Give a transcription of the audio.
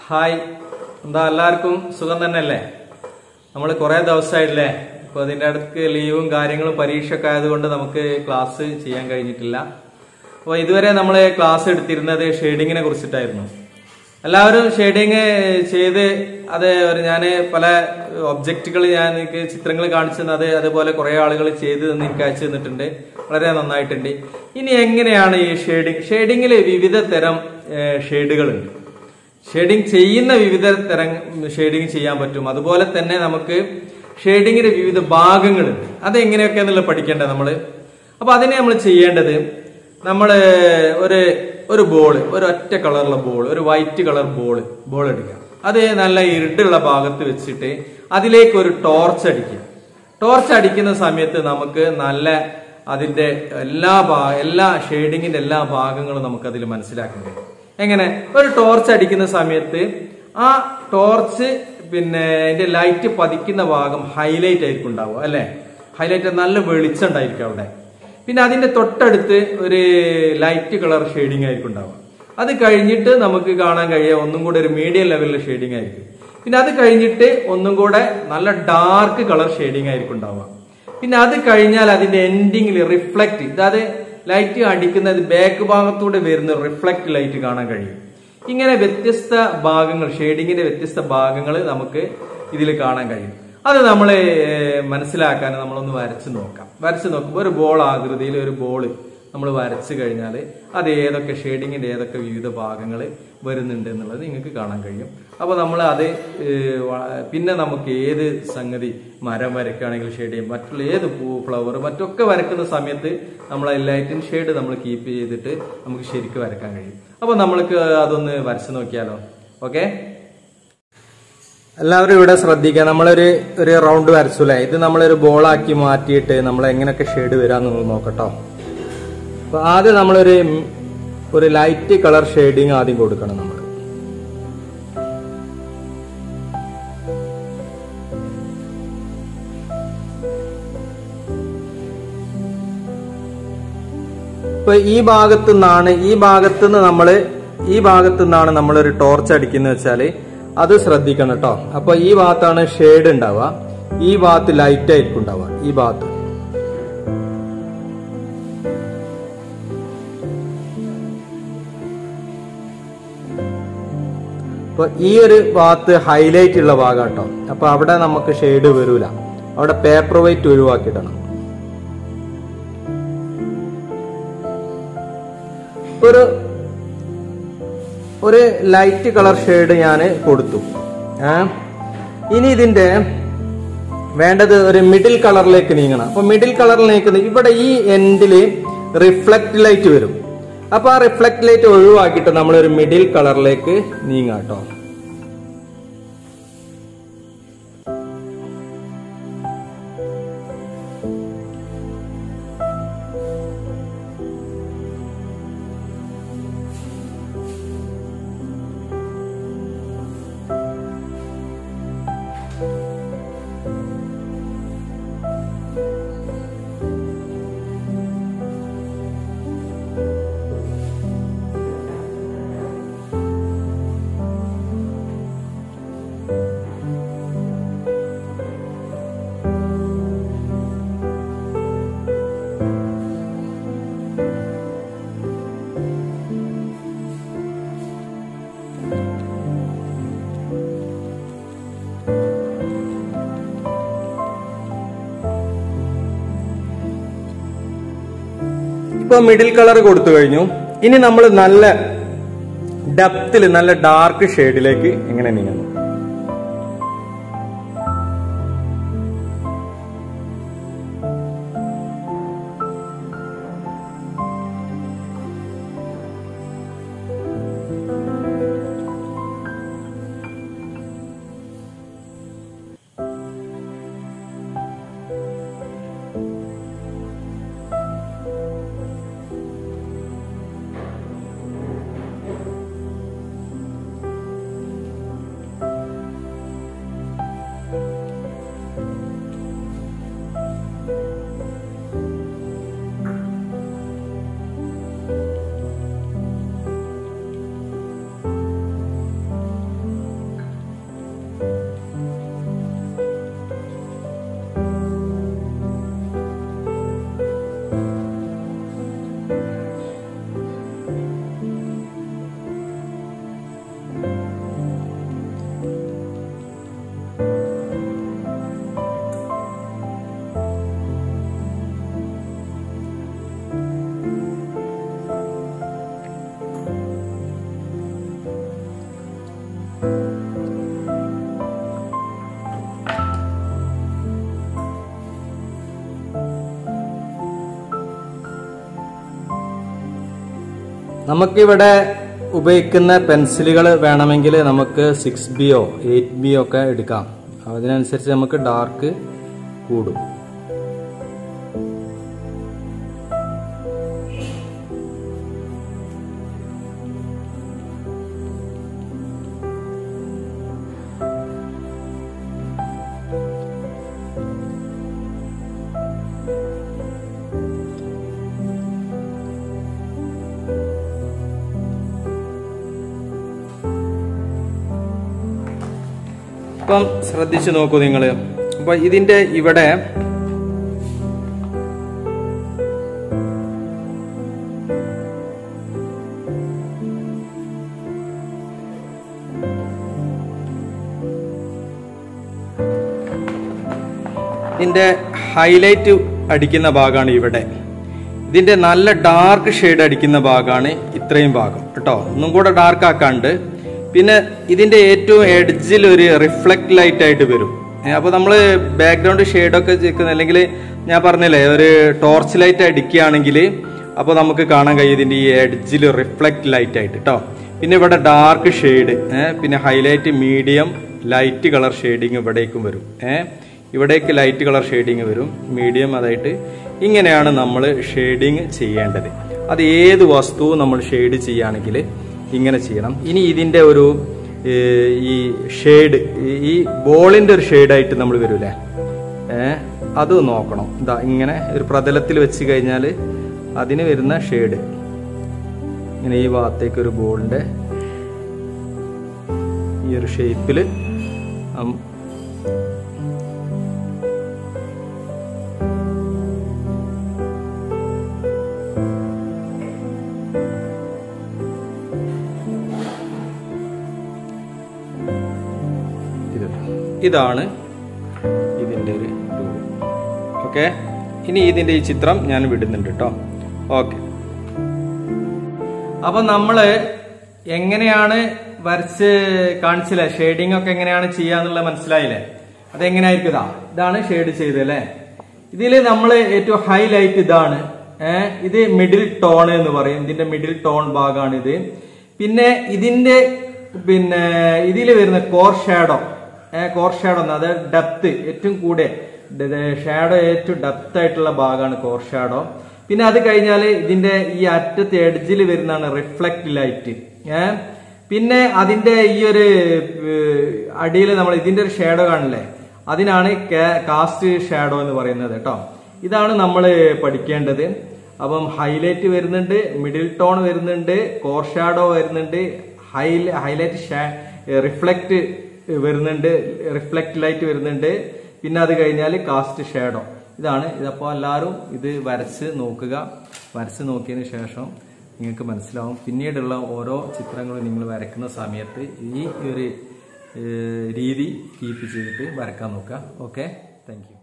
Hi എന്താ എല്ലാവർക്കും സുഖം തന്നെയല്ലേ നമ്മൾ കുറെ ദിവസമായില്ലേ ഇപ്പൊ അതിന്റെ അടുത്ത് ലീവും കാര്യങ്ങളും പരീക്ഷയൊക്കെ ആയതുകൊണ്ട് നമുക്ക് ക്ലാസ് ചെയ്യാൻ കഴിഞ്ഞിട്ടില്ല അപ്പോൾ ഇതുവരെ നമ്മൾ ക്ലാസ് എടുത്തിരുന്നത് ഷെയ്ഡിങ്ങിനെ കുറിച്ചിട്ടായിരുന്നു എല്ലാവരും ഷെയ്ഡിങ് ചെയ്ത് അത് ഞാൻ പല ഒബ്ജക്റ്റുകൾ ഞാൻ എനിക്ക് ചിത്രങ്ങൾ കാണിച്ചു തന്നത് അതുപോലെ കുറെ ആളുകൾ ചെയ്ത് തന്ന് എനിക്ക് അയച്ചു തന്നിട്ടുണ്ട് വളരെ നന്നായിട്ടുണ്ട് ഇനി എങ്ങനെയാണ് ഈ ഷെയ്ഡിങ് ഷെയ്ഡിങ്ങിൽ വിവിധ തരം ഷെയ്ഡുകളുണ്ട് ഷെയ്ഡിങ് ചെയ്യുന്ന വിവിധ തരം ഷെയ്ഡിങ് ചെയ്യാൻ പറ്റും അതുപോലെ തന്നെ നമുക്ക് ഷെയ്ഡിങ്ങിന്റെ വിവിധ ഭാഗങ്ങളുണ്ട് അത് എങ്ങനെയൊക്കെയാണെന്നുള്ള പഠിക്കേണ്ടത് നമ്മൾ അപ്പൊ അതിനെ നമ്മൾ ചെയ്യേണ്ടത് നമ്മൾ ഒരു ഒരു ബോള് ഒരു ഒറ്റ കളറുള്ള ബോൾ ഒരു വൈറ്റ് കളർ ബോൾ ബോൾ എടുക്കുക അത് നല്ല ഇരുട്ടുള്ള ഭാഗത്ത് വെച്ചിട്ട് അതിലേക്ക് ഒരു ടോർച്ച് അടിക്കുക ടോർച്ച് അടിക്കുന്ന സമയത്ത് നമുക്ക് നല്ല അതിന്റെ എല്ലാ ഭാ എല്ലാ ഷെയ്ഡിങ്ങിന്റെ എല്ലാ ഭാഗങ്ങളും നമുക്ക് അതിൽ മനസ്സിലാക്കാൻ കഴിയും എങ്ങനെ ഒരു ടോർച്ച് അടിക്കുന്ന സമയത്ത് ആ ടോർച്ച് പിന്നെ അതിന്റെ ലൈറ്റ് പതിക്കുന്ന ഭാഗം ഹൈലൈറ്റ് ആയിരിക്കും ഉണ്ടാവുക അല്ലെ ഹൈലൈറ്റ് നല്ല വെളിച്ചം ഉണ്ടായിരിക്കും അവിടെ പിന്നെ അതിന്റെ തൊട്ടടുത്ത് ഒരു ലൈറ്റ് കളർ ഷെയ്ഡിങ് ആയിരിക്കും ഉണ്ടാവുക അത് കഴിഞ്ഞിട്ട് നമുക്ക് കാണാൻ കഴിയുക ഒന്നും കൂടെ ഒരു മീഡിയം ലെവലിലെ ഷെയ്ഡിങ് ആയിരിക്കും പിന്നെ അത് കഴിഞ്ഞിട്ട് ഒന്നും കൂടെ നല്ല ഡാർക്ക് കളർ ഷെയ്ഡിങ് ആയിരിക്കും ഉണ്ടാവുക പിന്നെ അത് കഴിഞ്ഞാൽ അതിന്റെ എൻഡിങ്ങിൽ റിഫ്ലക്റ്റ് അതായത് ലൈറ്റ് അടിക്കുന്നത് ബാക്ക് ഭാഗത്തൂടെ വരുന്ന റിഫ്ലക്റ്റ് ലൈറ്റ് കാണാൻ കഴിയും ഇങ്ങനെ വ്യത്യസ്ത ഭാഗങ്ങൾ ഷെയ്ഡിങ്ങിന്റെ വ്യത്യസ്ത ഭാഗങ്ങൾ നമുക്ക് ഇതിൽ കാണാൻ കഴിയും അത് നമ്മൾ മനസ്സിലാക്കാൻ നമ്മളൊന്ന് വരച്ച് നോക്കാം വരച്ച് നോക്കുമ്പോൾ ഒരു ബോൾ ആകൃതിയിൽ ഒരു ബോള് നമ്മൾ വരച്ചു കഴിഞ്ഞാൽ അത് ഏതൊക്കെ ഷെയ്ഡിങ്ങിന്റെ ഏതൊക്കെ വിവിധ ഭാഗങ്ങൾ വരുന്നുണ്ട് എന്നുള്ളത് നിങ്ങൾക്ക് കാണാൻ കഴിയും അപ്പോൾ നമ്മൾ അത് ഏഹ്, വ- പിന്നെ നമുക്ക് ഏത് സംഗതി മരം വരയ്ക്കുകയാണെങ്കിൽ ഷെയ്ഡ് ചെയ്യും മറ്റുള്ള ഏത് പൂ ഫ്ലവർ മറ്റൊക്കെ വരക്കുന്ന സമയത്ത് നമ്മൾ ലൈറ്റിൻ ഷെയ്ഡ് നമ്മൾ കീപ്പ് ചെയ്തിട്ട് നമുക്ക് ശരിക്കും വരയ്ക്കാൻ കഴിയും അപ്പോൾ നമ്മൾക്ക് അതൊന്ന് വരച്ചു നോക്കിയാലോ ഓക്കെ എല്ലാവരും ഇവിടെ ശ്രദ്ധിക്കുക നമ്മളൊരു ഒരു റൗണ്ട് വരച്ചൂലേ ഇത് നമ്മളൊരു ബോളാക്കി മാറ്റിയിട്ട് നമ്മൾ എങ്ങനെയൊക്കെ ഷെയ്ഡ് വരാന്ന് നോക്കട്ടോ അപ്പൊ ആദ്യം നമ്മളൊരു ഉം, ഒരു ലൈറ്റ് കളർ ഷെയ്ഡിങ് ആദ്യം കൊടുക്കണം നമ്മൾ ഇപ്പൊ ഈ ഭാഗത്തു നിന്നാണ് ഈ ഭാഗത്തു നിന്ന് നമ്മള് ഈ ഭാഗത്തു നിന്നാണ് നമ്മളൊരു ടോർച്ച് അടിക്കുന്നത് വെച്ചാല് അത് ശ്രദ്ധിക്കണം കേട്ടോ അപ്പൊ ഈ ഭാഗത്താണ് ഷെയ്ഡ് ഉണ്ടാവുക ഈ ഭാഗത്ത് ലൈറ്റ് ആയിരിക്കും ഉണ്ടാവുക ഈ ഭാഗത്ത് അപ്പൊ ഈ ഒരു ഭാഗത്ത് ഹൈലൈറ്റ് ഉള്ള ഭാഗം കേട്ടോ അപ്പൊ അവിടെ നമുക്ക് ഷെയ്ഡ് വരൂല അവിടെ പേപ്പർ വൈറ്റ് ഒഴിവാക്കിയിടണം ഒരു ഒരു ലൈറ്റ് കളർ ഷെയ്ഡ് ഞാൻ കൊടുത്തു ഏ? ഇനി ഇതിന്റെ വേണ്ടത് ഒരു മിഡിൽ കളറിലേക്ക് നീങ്ങണം അപ്പൊ മിഡിൽ കളറിലേക്ക് നീ- ഇവിടെ ഈ എൻഡില് റിഫ്ലക്ട് ലൈറ്റ് വരും അപ്പൊ ആ റിഫ്ലക്ട് ലൈറ്റ് ഒഴിവാക്കിയിട്ട് നമ്മൾ ഒരു മിഡിൽ കളറിലേക്ക് നീങ്ങാം കേട്ടോ ഇപ്പൊ മിഡിൽ കളർ കൊടുത്തു കഴിഞ്ഞു ഇനി നമ്മൾ നല്ല ഡെപ്തിൽ നല്ല ഡാർക്ക് ഷെയ്ഡിലേക്ക് എങ്ങനെ നീങ്ങുന്നു നമുക്കിവിടെ ഉപയോഗിക്കുന്ന പെൻസിലുകൾ വേണമെങ്കിൽ നമുക്ക് സിക്സ് ബിയോ എയ്റ്റ് ബിയോ ഒക്കെ എടുക്കാം അതിനനുസരിച്ച് നമുക്ക് ഡാർക്ക് കൂടും ഇപ്പം ശ്രദ്ധിച്ചു നോക്കൂ നിങ്ങൾ അപ്പൊ ഇതിന്റെ ഇവിടെ ഇതിന്റെ ഹൈലൈറ്റ് അടിക്കുന്ന ഭാഗമാണ് ഇവിടെ ഇതിന്റെ നല്ല ഡാർക്ക് ഷെയ്ഡ് അടിക്കുന്ന ഭാഗമാണ് ഇത്രയും ഭാഗം കേട്ടോ ഒന്നും കൂടെ ഡാർക്ക് ആക്കാണ്ട് പിന്നെ ഇതിന്റെ ഏറ്റവും എഡ്ജിൽ ഒരു റിഫ്ലക്ട് ലൈറ്റ് ആയിട്ട് വരും ഏ, അപ്പൊ നമ്മള് ബാക്ക്ഗ്രൗണ്ട് ഷെയ്ഡൊക്കെ ചെയ്യുന്ന അല്ലെങ്കിൽ ഞാൻ പറഞ്ഞില്ലേ ഒരു ടോർച്ച് ലൈറ്റ് അടിക്കുകയാണെങ്കിൽ അപ്പോൾ നമുക്ക് കാണാൻ കഴിയും ഇതിന്റെ ഈ എഡ്ജിൽ റിഫ്ലക്ട് ലൈറ്റ് ആയിട്ട് കേട്ടോ പിന്നെ ഇവിടെ ഡാർക്ക് ഷെയ്ഡ് പിന്നെ highlight medium light colour shading ഇവിടേക്കും വരും ഏഹ് ഇവിടേക്ക് ലൈറ്റ് കളർ ഷെയ്ഡിങ് വരും മീഡിയം അതായിട്ട് ഇങ്ങനെയാണ് നമ്മൾ ഷെയ്ഡിങ് ചെയ്യേണ്ടത് അത് ഏത് വസ്തുവും നമ്മൾ ഷെയ്ഡ് ചെയ്യുകയാണെങ്കിൽ ഇങ്ങനെ ചെയ്യണം ഇനി ഇതിന്റെ ഒരു ഏഹ്, ഈ ഷെയ്ഡ് ഈ ബോളിന്റെ ഒരു ഷെയ്ഡായിട്ട് നമ്മൾ വരൂലേ ഏഹ് അത് നോക്കണം ഇതാ ഇങ്ങനെ ഒരു പ്രതലത്തിൽ വെച്ച് കഴിഞ്ഞാൽ അതിന് വരുന്ന ഷെയ്ഡ് ഇങ്ങനെ ഈ ഭാഗത്തേക്ക് ഒരു ബോളിന്റെ ഈ ഒരു ഷേപ്പിൽ ഇത് ഇതാണ് ഇതിൻ്റെ ഒരു ഓക്കെ ഇനി ഇതിൻ്റെ ഈ ചിത്രം ഞാൻ വിടുന്നുണ്ട് കേട്ടോ ഓക്കെ അപ്പൊ നമ്മള് എങ്ങനെയാണ് വരച്ച് കാണിച്ചില്ലേ ഷെയ്ഡിംഗ് ഒക്കെ എങ്ങനെയാണ് ചെയ്യാന്നുള്ളത് മനസ്സിലായില്ലേ അതെങ്ങനെയായിരിക്കും ഇതാ ഇതാണ് ഷെയ്ഡ് ചെയ്തത് അല്ലേ ഇതിൽ നമ്മൾ ഏറ്റവും ഹൈലൈറ്റ് ഇതാണ് ഏഹ് ഇത് മിഡിൽ ടോൺ എന്ന് പറയും ഇതിന്റെ മിഡിൽ ടോൺ ഭാഗമാണ് ഇത് പിന്നെ ഇതിന്റെ പിന്നെ ഇതിൽ വരുന്ന കോർ ഷാഡോ ഏഹ് കോർ ഷാഡോ എന്ന് അത് ഡെപ്ത് ഏറ്റവും കൂടെ ഷാഡോ ഏറ്റവും ഡെപ്ത് ആയിട്ടുള്ള ഭാഗമാണ് കോർ ഷാഡോ പിന്നെ അത് കഴിഞ്ഞാൽ ഇതിന്റെ ഈ അറ്റത്ത് എഡ്ജിൽ വരുന്നതാണ് റിഫ്ലക്ട് ലൈറ്റ് ഏഹ് പിന്നെ അതിന്റെ ഈ ഒരു അടിയിൽ നമ്മൾ ഇതിന്റെ ഒരു ഷാഡോ കാണില്ലേ അതിനാണ് കാസ്റ്റ് ഷാഡോ എന്ന് പറയുന്നത് കേട്ടോ ഇതാണ് നമ്മൾ പഠിക്കേണ്ടത് അപ്പം ഹൈലൈറ്റ് വരുന്നുണ്ട് മിഡിൽ ടോൺ വരുന്നുണ്ട് കോർ ഷാഡോ വരുന്നുണ്ട് ഹൈ ഹൈലൈറ്റ് റിഫ്ലക്റ്റ് വരുന്നുണ്ട് റിഫ്ലക്റ്റ് ലൈറ്റ് വരുന്നുണ്ട് പിന്നെ അത് കഴിഞ്ഞാൽ കാസ്റ്റ് ഷാഡോ ഇതാണ് ഇതപ്പോൾ എല്ലാവരും ഇത് വരച്ച് നോക്കുക വരച്ച് നോക്കിയതിന് ശേഷം നിങ്ങൾക്ക് മനസ്സിലാവും പിന്നീടുള്ള ഓരോ ചിത്രങ്ങളും നിങ്ങൾ വരയ്ക്കുന്ന സമയത്ത് ഈ ഒരു ഏഹ്, രീതി കീപ്പ് ചെയ്തിട്ട് വരക്കാൻ നോക്കുക ഓക്കെ താങ്ക് യു